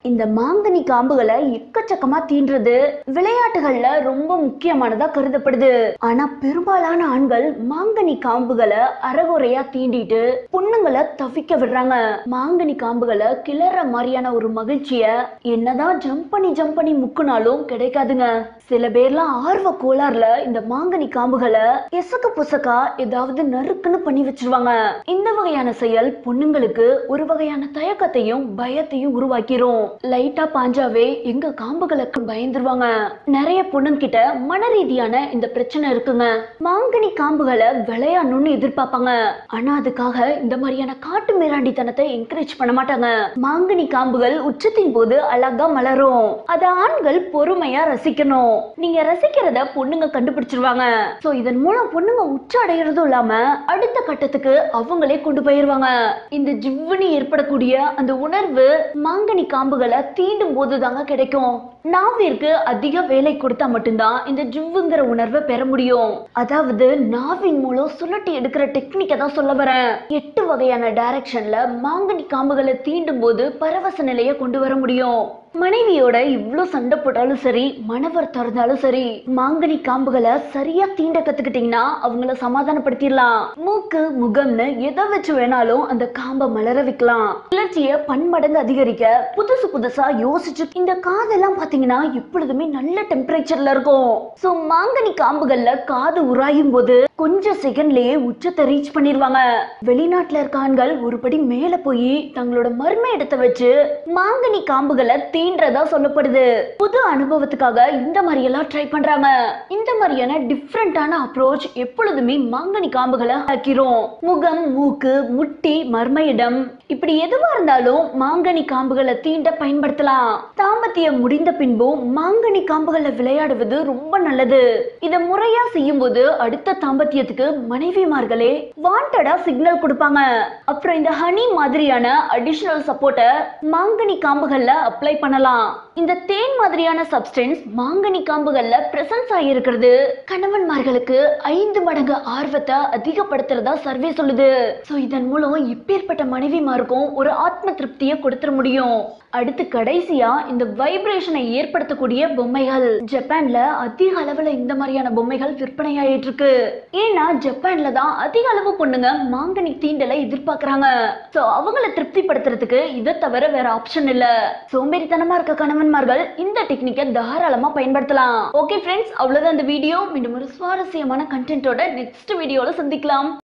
இந்த மாங்கனி காம்புகளை எக்கச்சக்கமா தீண்டுறது விளையாட்டுகள்ல ரொம்ப முக்கியமானதா கருதப்படுது ஆனா பெரும்பாலான ஆண்கள் மாங்கனி காம்புகளை அறகுறையா தீண்டிட்டு பொண்ணுங்களை தவிக்க விடுறாங்க மாங்கனி காம்புகளை கிளற மாதிரியான ஒரு மகிழ்ச்சிய என்னதான் ஜம்ப் பண்ணி ஜம்ப் பண்ணி முக்குனாலும் கிடைக்காதுங்க சில பேர்லாம் ஆர்வ கோளாறுல இந்த மாங்கனி காம்புகளை எசக்க புசக்கா ஏதாவது நறுக்குன்னு பண்ணி வச்சிருவாங்க இந்த வகையான செயல் பொண்ணுங்களுக்கு ஒரு வகையான தயக்கத்தையும் பயத்தையும் உருவாக்கிரும் லைட்டா பாஞ்சாவே எங்க காம்புகளுக்கு பயந்துருவாங்க நிறைய பொண்ணுங்க கிட்ட மன ரீதியான இந்த பிரச்சனை இருக்குங்க மாங்கனி காம்புகளை விளையாடணும்னு எதிர்பார்ப்பாங்க ஆனா அதுக்காக இந்த மாதிரியான காட்டு மிராண்டித்தனத்தை என்கரேஜ் பண்ண மாட்டாங்க மாங்கனி காம்புகள் உச்சத்தின் போது அழகா மலரும் அத ஆண்கள் பொறுமையா ரசிக்கணும் நீங்க ரசிக்கிறத பொண்ணுங்க கண்டுபிடிச்சிருவாங்க சோ இதன் மூலம் பொண்ணுங்க உச்ச அடையறதும் இல்லாம அடுத்த கட்டத்துக்கு அவங்களே கொண்டு போயிருவாங்க இந்த ஜிவ்வுனி ஏற்படக்கூடிய அந்த உணர்வு மாங்கனி காம்புகளை தீண்டும் போது தாங்க கிடைக்கும் நாவிற்கு அதிக வேலை கொடுத்தா மட்டும்தான் இந்த ஜிவ்வுங்கிற உணர்வை பெற முடியும் அதாவது நாவின் மூலம் சுழட்டி எடுக்கிற டெக்னிக்கை தான் சொல்ல வரேன் எட்டு வகையான டைரக்ஷன்ல மாங்கனி காம்புகளை தீண்டும் போது பரவச நிலையை கொண்டு வர முடியும் மனைவியோட இவ்ளோ சண்டை போட்டாலும் சரி மனவர் திறந்தாலும் சரி மாங்கனி காம்புகளை சரியா தீண்ட கத்துக்கிட்டீங்கன்னா அவங்கள சமாதானப்படுத்திடலாம் மூக்கு முகம்னு எதை வச்சு வேணாலும் அந்த காம்பை மலர வைக்கலாம் கிளர்ச்சியை பன்மடங்கு அதிகரிக்க புதுசு புதுசா யோசிச்சு இந்த காதெல்லாம் பாத்தீங்கன்னா எப்பொழுதுமே நல்ல டெம்பரேச்சர்ல இருக்கும் சோ மாங்கனி காம்புகள்ல காது உராயும் போது கொஞ்சம் செகண்ட்லயே உச்சத்தை ரீச் பண்ணிடுவாங்க வெளிநாட்டுல இருக்க ஆண்கள் ஒருபடி மேல போய் தங்களோட மர்ம இடத்தை வச்சு மாங்கனி காம்புகளை தீன்றதா சொல்லப்படுது புது அனுபவத்துக்காக இந்த மாதிரி எல்லாம் ட்ரை பண்றாங்க இந்த மாதிரியான டிஃப்ரெண்டான அப்ரோச் எப்பொழுதுமே மாங்கனி காம்புகளை ஆக்கிரும் முகம் மூக்கு முட்டி மர்ம இடம் இப்படி எதுவா இருந்தாலும் மாங்கனி காம்புகளை தீண்ட பயன்படுத்தலாம் தாம்பத்தியம் முடிந்த பின்பும் மாங்கனி காம்புகளை விளையாடுவது ரொம்ப நல்லது இத முறையா செய்யும்போது அடுத்த தாம்பத்தியத்துக்கு மனைவிமார்களே வாண்டடா சிக்னல் கொடுப்பாங்க அப்புறம் இந்த ஹனி மாதிரியான அடிஷனல் சப்போர்ட்டை மாங்கனி காம்புகள்ல அப்ளை பண்ணலாம் இந்த தேன் மாதிரியான சப்ஸ்டன்ஸ் மாங்கனி காம்புகள்ல பிரசன்ஸ் ஆகியிருக்கிறது கணவன்மார்களுக்கு ஐந்து மடங்கு ஆர்வத்தை அதிகப்படுத்துறதா சர்வே சொல்லுது சோ இதன் மூலம் இப்பேற்பட்ட மனைவிமாருக்கும் ஒரு ஆத்ம திருப்தியை கொடுத்துட முடியும் அடுத்து கடைசியா இந்த வைப்ரேஷனை ஏற்படுத்தக்கூடிய பொம்மைகள் ஜப்பான்ல அதிக அளவுல இந்த மாதிரியான பொம்மைகள் விற்பனையாயிட்டு இருக்கு ஏன்னா ஜப்பான்ல தான் அதிக அளவு பொண்ணுங்க மாங்கனி தீண்டலை எதிர்பார்க்கறாங்க சோ அவங்கள திருப்திப்படுத்துறதுக்கு இதை தவிர வேற ஆப்ஷன் இல்ல சோம்பேறித்தனமா இருக்க கணவன்மார்கள் இந்த டெக்னிக்கை தாராளமா பயன்படுத்தலாம் ஓகே ஃப்ரெண்ட்ஸ் அவ்வளவுதான் இந்த வீடியோ மீண்டும் ஒரு சுவாரஸ்யமான கண்டென்ட்டோட நெக்ஸ்ட் வீடியோல சந்திக்கலாம்